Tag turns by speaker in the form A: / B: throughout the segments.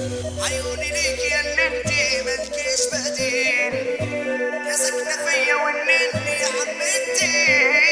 A: عيوني ليك يا اللي انتي ملكيش بديل يا ساكنة فيا والنني يا عمتي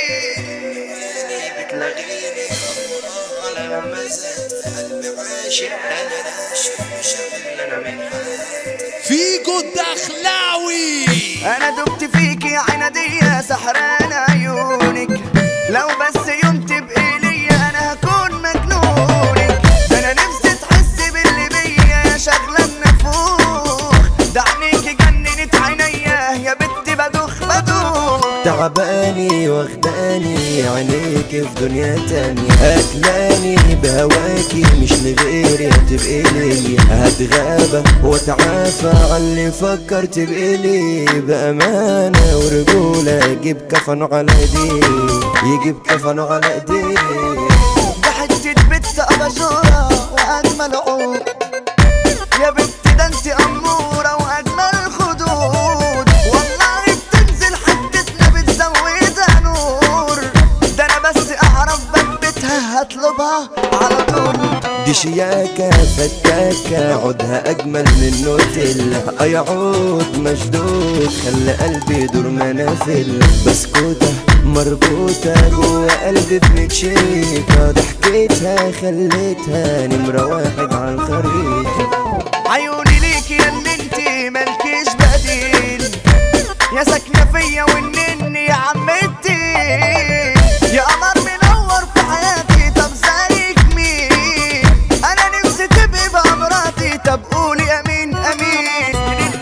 A: بتلاقيني على مزات قلبي عاشق انا راشق مش هقول انا من حياتي
B: فيجو الدخلاوي
A: انا دبت فيك يا عنادية سحران عيونك لو بس يوم تبقي ليا انا هكون مجنونك ده انا نفسي تحسي باللي بيا شغلة النفوخ ده عينيكي جننت عينيا يا بنتي بدوخ بدوخ
C: تعباني واخداني عينيك في دنيا تانية أكلاني بهواكي مش لغيري هتبقي لي هتغابى واتعافى على اللي فكرت بإلي بأمانة ورجولة يجيب كفنه على ايديه يجيب كفنه على ايديه
A: ده حتة بنت أباجورة وأجمل عود يا بنت ده انت أمورة وأجمل خدود والله بتنزل حتتنا بتزودها نور ده أنا بس أعرف بثبتها هطلبها على طول
C: دي شياكة فتاكة عودها أجمل من نوتيلا أي عود مشدود خلى قلبي يدور منافل بسكوتة مربوطة جوا قلبي بنتشيكة ضحكتها خليتها نمرة واحد على الخريطة
A: عيوني ليك يا اللي انتي ملكيش بديل يا ساكنة فيا والنني يا عمتي يا قمر منور في حياتي طب زيك مين انا نفسي تبقي بقى مراتي طب قولي امين امين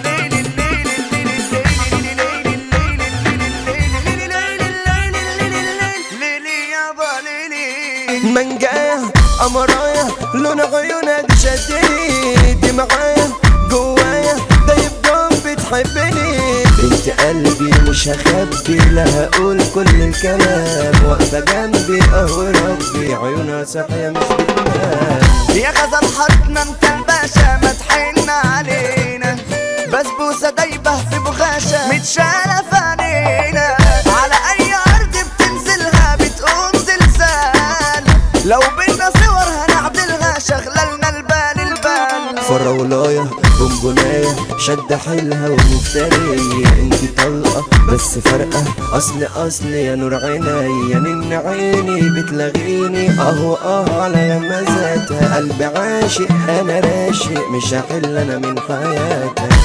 A: ليلي يابا ليلي
C: منجاية قمراية لون عيونها دي شدني دي معايا جوايا ده يبقى بتحبني بنت قلبي مش هخبي لا هقول كل الكلام واقفة جنبي قهوة ربي عيونها صاحية مش بتنام
A: يا غزل حارتنا انت الباشا ما تحن علينا بسبوسة دايبة في بغاشة متشالة في عينينا على أي أرض بتنزلها بتقوم زلزال لو بينا صور هنعدلها شغللنا البال البال
C: فراولاية بونبوناية شد حيلها ومفترية انت طلقة بس فرقة اصل اصل يا نور عينيا من عيني بتلغيني اهو اه على يمازاتها قلبي عاشق انا راشق مش هحل انا من حياتها